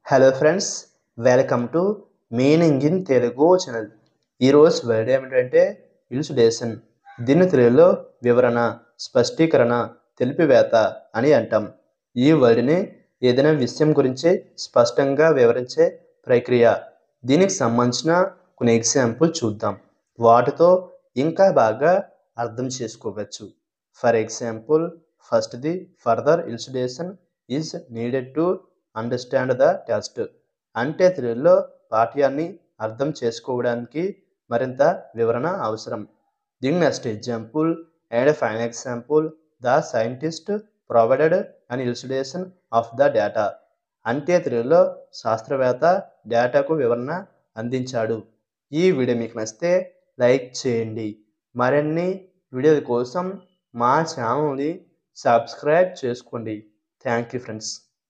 hello friends welcome to meaning in Telugu channel ఈరోజు word ఏమిటంటే elucidation దీని తెలుగులో వివరణ స్పష్టీకరణ తెలిపివేత అని అంటాం ఈ వర్డ్ని ఏదైనా విషయం గురించి స్పష్టంగా వివరించే ప్రక్రియ దీనికి సంబంధించిన కొన్ని ఎగ్జాంపుల్ చూద్దాం వాటితో ఇంకా బాగా అర్థం చేసుకోవచ్చు ఫర్ ఎగ్జాంపుల్ ఫస్ట్ది further elucidation is needed to understand the text అంటే తెలుగులో పాఠ్యాన్ని అర్థం చేసుకోవడానికి మరింత వివరణ అవసరం దీని next example and fine example the scientist provided an elucidation of the data అంటే తెలుగులో శాస్త్రవేత్త డేటాకు వివరణ అందించాడు ఈ వీడియో మీకు నచ్చితే లైక్ చేయండి మరిన్ని వీడియోల కోసం మా ఛానల్ని సబ్స్క్రైబ్ చేసుకోండి థ్యాంక్ యూ ఫ్రెండ్స్